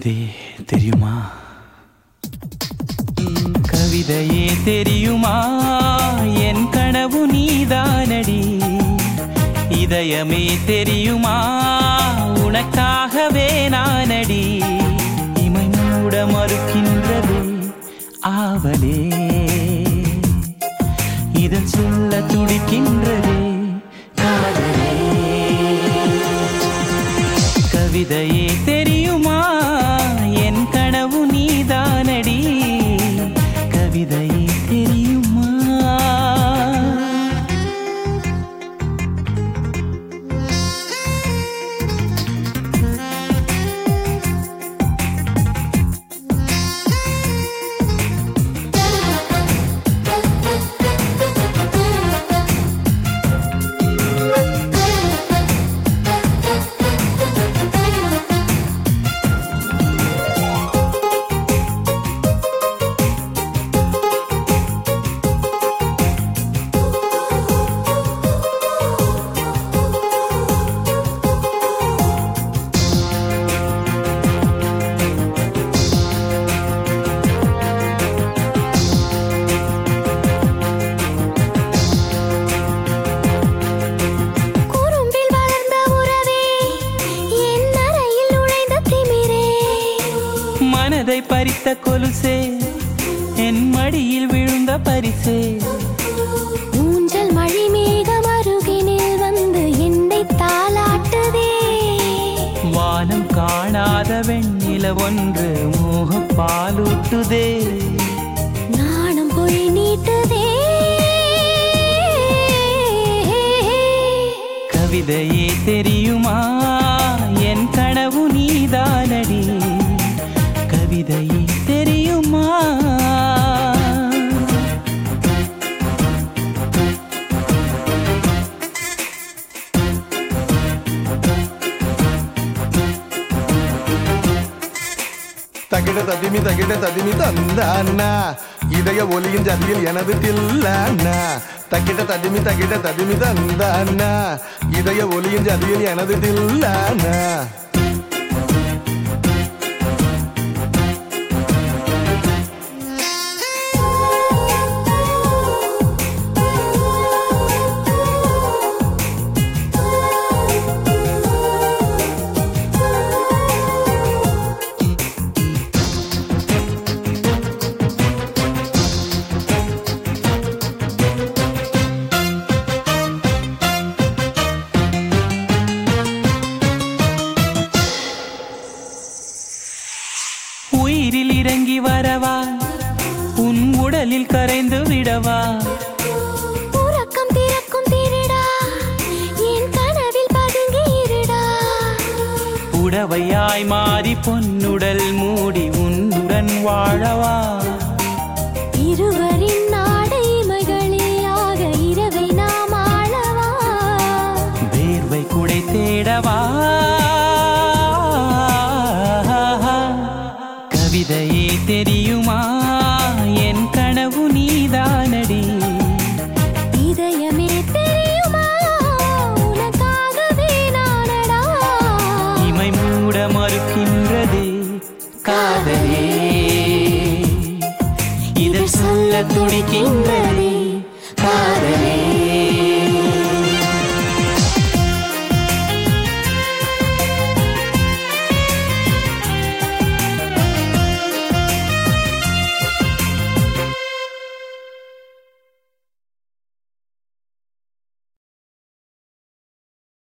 கவிதை தெரியுமா கவிதையே தெரியுமா என் கனவு நீதானடி இதயமே தெரியுமா உனக்காகவே நானடி இமை மூட மறுக்கின்றதே ஆவலே இதன் சொல்ல துடிக்கின்றதே காதலே கவிதையே தெரியுமா என் கனவு நீதானடி கவிதையே தெரியுமா குறும்பில் வளர்ந்த உறவே என் அறையில் நுழைந்த திமிரே மனதை பறித்த கொலுசே என் மடியில் விழுந்த பரிசே ஊஞ்சல் மழை மேகம் அருகினில் வந்து என்னை தாளாட்டுதே வானம் காணாத வெண்ணில ஒன்று மோக பாலூட்டுதே நாணம் போய் நீட்டுதே கவிதையே தெரியுமா என் கனவு நீதானடி கவிதையே தெரியுமா தகிட ததிமி தகிட ததிமி தந்தானா இதய ஒலியின் ஜதியில் எனது தில்லானா தகிட ததிமி தகிட ததிமி தந்தானா இதய ஒலியின் ஜதியில் எனது தில்லானா உயிரில் இறங்கி வரவா உன் உடலில் கரைந்து விடவா உறக்கம் திறக்கும் திருடா என் கனவில் பதுங்கி இருடா புடவையாய் மாறி பொன்னுடல் மூடி உன்னுடன் வாழவா இருவரின் நாடை மகளியாக இரவை நாம் ஆளவா வேர்வை குடை தேடவா கவிதையே தெரியுமா